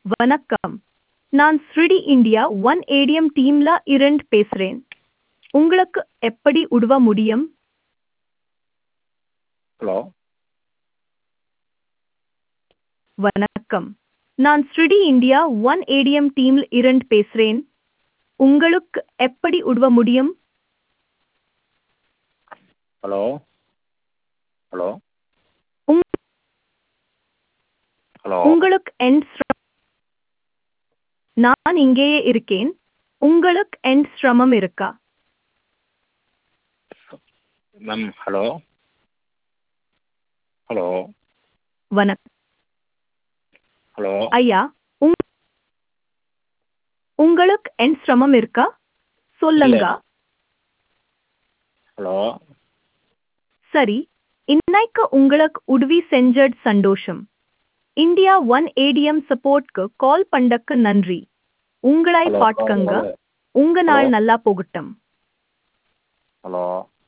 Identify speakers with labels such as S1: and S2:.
S1: வணக்கம் நான் ஸ்ருடி இந்தியா ஒன் ஏடிஎம் டீம்ல இருந்து பேசுறேன் உங்களுக்கு எப்படி உதவ முடியும்
S2: ஹலோ
S1: வணக்கம் நான் ஸ்ருடி இந்தியா ஒன் ஏடிஎம் டீம்ல இருந்து பேசுறேன் உங்களுக்கு எப்படி உதவ முடியும்
S2: ஹலோ ஹலோ
S1: உங்-
S2: ஹலோ
S1: உங்களுக்கு என் சிர- நான் இங்கேயே இருக்கேன் உங்களுக்கு என் சிரமம் இருக்கா
S2: மேம் ஹலோ ஹலோ
S1: வணக்கம்
S2: ஹலோ
S1: ஐயா உங் உங்களுக்கு என் சிரமம் இருக்கா சொல்லுங்க
S2: இல்ல. ஹலோ
S1: சரி இன்னைக்கு உங்களுக்கு உதவி செஞ்சது சந்தோஷம் இந்தியா ஒன் ஏடிஎம் சப்போர்ட்க்கு கால் பண்ணக்கு நன்றி உங்களை
S2: ஹலோ
S1: பாட்கங்க
S2: ஹலோ
S1: உங்க நாள்
S2: ஹலோ.
S1: நல்லா போகட்டும்
S2: ஹலோ